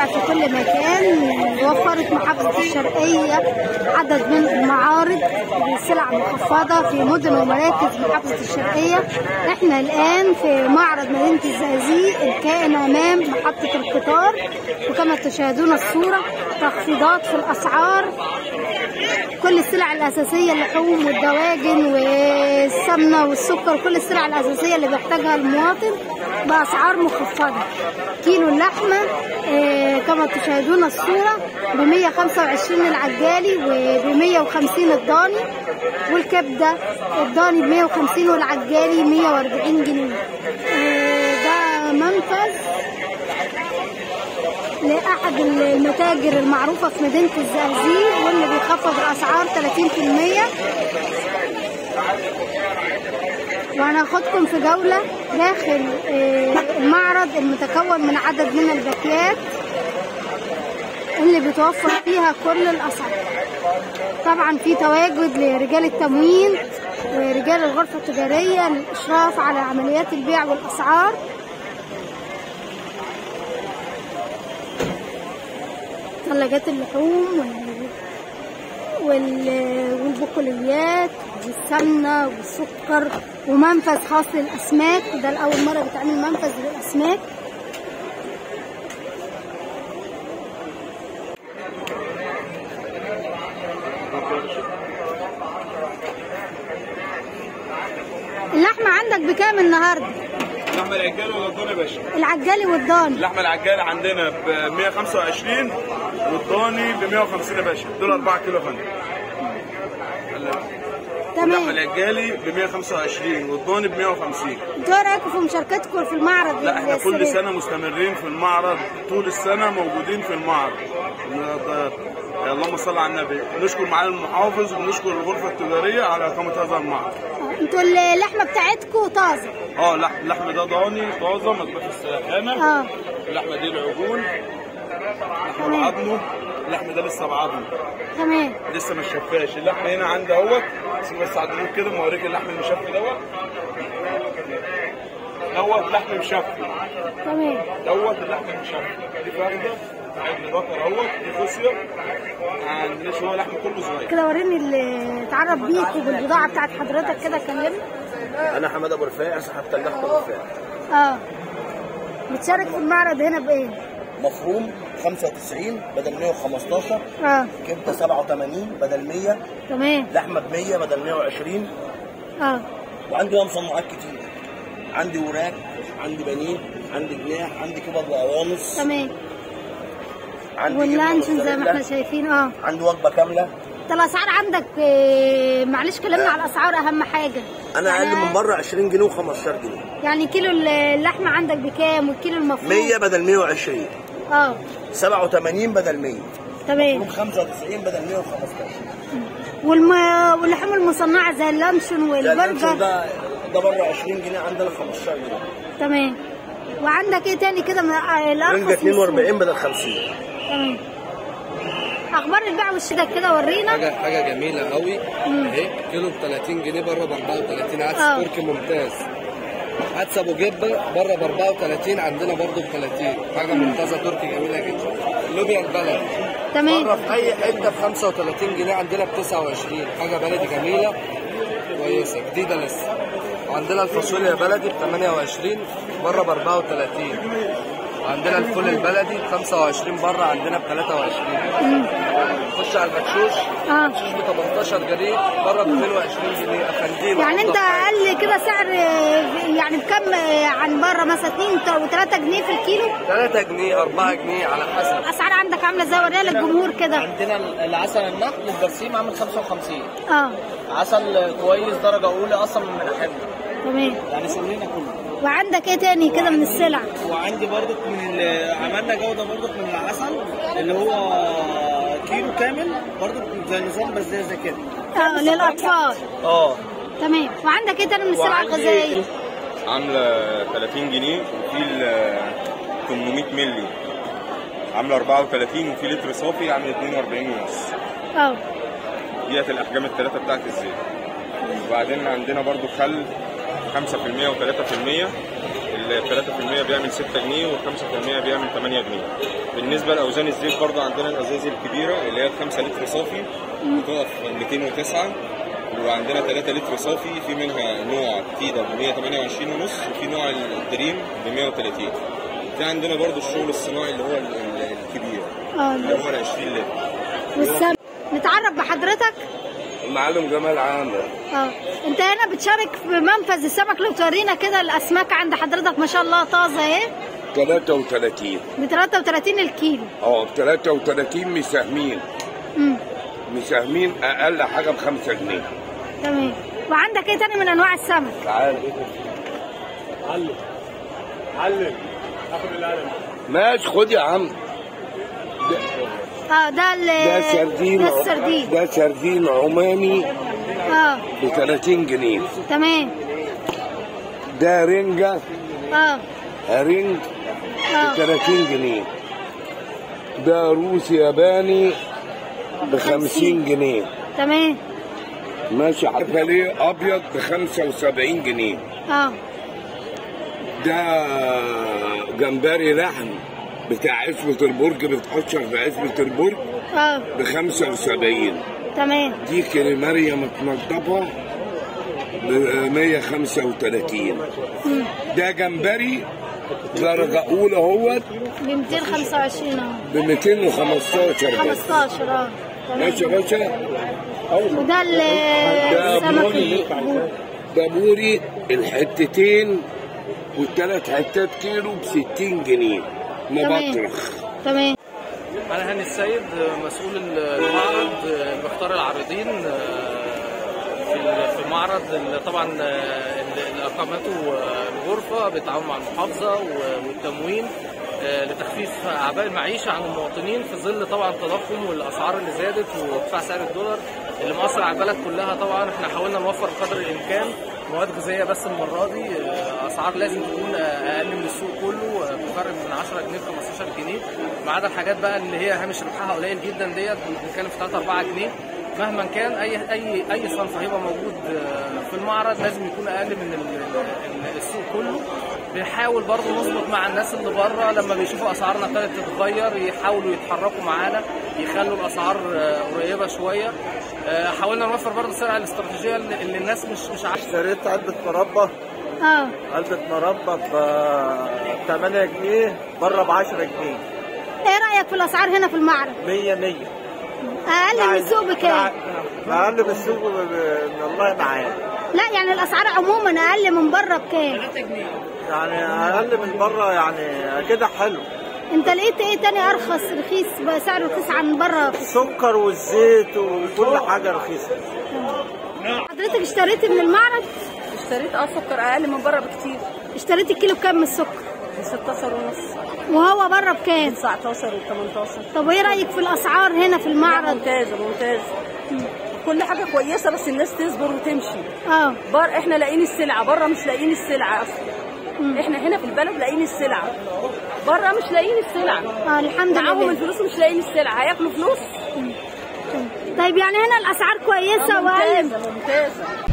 في كل مكان وفرت محافظة الشرقية عدد من المعارض بسلع مخفضة في مدن ومراكز محافظة الشرقية احنا الآن في معرض مدينة الزقازيق الكائن أمام محطة القطار وكما تشاهدون الصورة تخفيضات في الأسعار كل السلع الأساسية اللحوم والدواجن والسمنة والسكر كل السلع الأساسية اللي بيحتاجها المواطن بأسعار مخفضة كيلو اللحمة آه، كما تشاهدون الصورة ب 125 العجالي وب 150 الضاني والكبدة الضاني ب 150 والعجالي 140 جنيه آه، ده منفذ لأحد المتاجر المعروفة في مدينة الزقازيق واللي بيخفض الأسعار 30% وهناخدكم في جولة داخل آه، المعرض المتكون من عدد من الباكيات اللي بتوفر فيها كل الأسعار طبعا في تواجد لرجال التموين ورجال الغرفة التجارية للإشراف على عمليات البيع والأسعار ثلاجات اللحوم وال... وال... والبقوليات والسمنة والسكر ومنفذ خاص للأسماك ده لأول مرة بتعمل منفذ للأسماك اللحمة عندك بكام النهاردة؟ اللحمه العجال ولا الضاني يا باشا؟ العجالي والضاني اللحمه العجال عندنا ب 125 والضاني ب 150 يا باشا دول 4 كيلو يا فندم اللحمه تمام العجالي ب 125 والضاني ب 150 انتوا ايه رايكم في مشاركتكم في المعرض لا احنا كل السنة؟ سنه مستمرين في المعرض طول السنه موجودين في المعرض ن- اللهم صل على النبي نشكر معالي المحافظ ونشكر الغرفه التجاريه على اقامه هذا المعرض آه، انتوا اللحمه بتاعتكم طازه اه لحم اللحم ده ضاني طازه مذبوح في السلخانه اه اللحمه دي العجول لحمه تمام. بعظمه اللحم ده لسه بعظمه تمام لسه ما شفاش اللحم هنا عندي اهوت سيب بس على الجنوب كده موريك اللحم المشفي دوت دوت لحم مشفي تمام دوت اللحم المشفي دي فرده عجل بقر اهوت دي خصيه عندنا شويه لحم كله صغير كده وريني اللي اتعرف بيك وبالبضاعه بتاعت حضرتك كده كلمني انا حماد ابو رفاعي صاحب تلاجة ابو رفاعي اه بتشارك في المعرض هنا بايه؟ مفروم 95 بدل 115 اه كبده 87 بدل 100 تمام لحمه ب 100 بدل 120 اه وعندي بقى مصنعات كتير عندي وراك عندي بنين عندي جناح عندي كبد وقوانص تمام عندي واللانشون جبنة زي ما احنا موتزاريلا، شايفين اه عندي وجبه كامله انت الاسعار عندك آه، معلش كلمنا على الاسعار اهم حاجه انا يعني- اقل من بره 20 جنيه و15 جنيه يعني كيلو اللحمه عندك بكام والكيلو المفروض 100 بدل 120 اه 87 بدل 100 تمام مفروم 95 بدل 115 والم... واللحوم المصنعه زي اللانشون ده اللانشون والبرجر ده ده بره 20 جنيه عندنا 15 جنيه تمام وعندك ايه تاني كده من آه، الارخص رنجة من السوق؟ 42 بدل 50 تمام اخبار البيع والشراء كده ورينا حاجه حاجه جميله قوي اهي كيلو ب 30 جنيه بره ب 34 عدس آه. تركي ممتاز عدس ابو جبه بره ب 34 عندنا برضه ب 30 حاجه ممتازه تركي جميله جدا اللوبيا البلد تمام بره في اي حته ب 35 جنيه عندنا ب 29 حاجه بلدي جميله كويسه جديده لسه وعندنا الفاصوليا بلدي ب 28 بره ب 34 وعندنا الفول البلدي ب 25 بره عندنا ب 23 خش على المدشوش اه مدشوش ب 18 جنيه بره ب 22 جنيه افنديم يعني انت أفضل حاجة. اقل كده سعر آه، يعني بكم آه، عن بره مثلا 2 و3 جنيه في الكيلو 3 جنيه 4 جنيه على حسب الاسعار عندك عامله ازاي وريها للجمهور كده عندنا العسل النحل البرسيم عامل 55 اه عسل كويس درجة أولى أصلا من مناحبنا تمام يعني شغلنا كله وعندك ايه تاني كده من السلع وعندي برضك من ال- عملنا جودة برضك من العسل اللي هو كيلو كامل برضك زي نظام بزازة كده اه للاطفال اه تمام وعندك ايه تاني من السلع وعندي- الغذائيه عاملة 30 جنيه وفي ال 800 مللي عاملة 34 وفي لتر صافي عامل 42 ونص اه ديت الأحجام الثلاثة بتاعت الزيت وبعدين عندنا برضو خل 5% و3% ال 3% بيعمل 6 جنيه وال 5% بيعمل 8 جنيه بالنسبه لاوزان الزيت برضه عندنا الازاز الكبيره اللي هي 5 لتر صافي بتقف 209 وعندنا 3 لتر صافي في منها نوع تيدا ب 128 ونص وفي نوع الدريم ب 130 في عندنا برضه الشغل الصناعي اللي هو ال- ال- الكبير اه اللي هو ال 20 لتر والسم نتعرف بحضرتك معلم جمال عامر اه انت هنا بتشارك في منفذ السمك لو تورينا كده الاسماك عند حضرتك ما شاء الله طازه اهي 33 ب 33 الكيلو اه 33 مساهمين امم مساهمين اقل حاجه ب 5 جنيه تمام وعندك ايه تاني من انواع السمك تعال ماشي خد يا عم اه ده ال ده سردين ده السردين ده سردين عماني اه ب 30 جنيه تمام ده رنجة اه رنج ب اه 30 جنيه ده روسي ياباني ب 50 جنيه تمام ماشي عارفه ليه ابيض ب 75 جنيه اه ده جمبري لحم بتاع عزبة البرج بتقشر في عزبة البرج اه ب 75 تمام دي كريماريا متنضفة ب 135 ده جمبري درجة أولى اهوت ب 225 اه ب 215 بس 15 اه ماشي يا تمام باشا وده ال- ده السمك بوري ال- ده بوري الحتتين والثلاث حتات كيلو ب 60 جنيه مبطرخ تمام انا هاني السيد مسؤول المعرض بختار العارضين في في المعرض اللي طبعا اللي اقامته الغرفه بالتعاون مع المحافظه والتموين لتخفيف اعباء المعيشه عن المواطنين في ظل طبعا التضخم والاسعار اللي زادت وارتفاع سعر الدولار اللي مأثر على البلد كلها طبعا احنا حاولنا نوفر قدر الامكان مواد غذائيه بس المره دي اسعار لازم تكون اقل من السوق كله بفرق من 10 جنيه ل 15 جنيه ما عدا الحاجات بقى اللي هي هامش ربحها قليل جدا ديت بنتكلم في 3 4 جنيه مهما كان اي اي اي صنف هيبقى موجود في المعرض لازم يكون اقل من ال- ال- السوق كله بنحاول برضه نظبط مع الناس اللي بره لما بيشوفوا اسعارنا ابتدت تتغير يحاولوا يتحركوا معانا يخلوا الاسعار قريبه شويه حاولنا نوفر برضه السلع الاستراتيجيه اللي اللي الناس مش مش عارفه اشتريت علبة مربى اه علبة مربى ب 8 جنيه بره ب 10 جنيه ايه رايك في الاسعار هنا في المعرض 100 100 اقل من السوق بكام اقل من السوق ب- ب- من الله معايا لا يعني الاسعار عموما اقل من بره بكام يعني اقل من بره يعني كده حلو انت لقيت ايه تاني ارخص رخيص بقى سعره رخيص عن بره السكر والزيت وكل حاجه رخيصه حضرتك اشتريت من المعرض اشتريت اه سكر اقل من بره بكتير اشتريت الكيلو بكام من السكر ب 16 ونص وهو بره بكام 19 و 18 طب وايه رايك في الاسعار هنا في المعرض ممتازه ممتازه كل حاجه كويسه بس الناس تصبر وتمشي اه بر احنا لاقيين السلعه بره مش لاقيين السلعه اصلا احنا هنا في البلد لاقيين السلعه بره مش لاقيين السلعه اه الحمد معاهم لله الفلوس ومش لاقيين السلعه هياكلوا فلوس طيب يعني هنا الاسعار كويسه واقل ممتازه ممتازه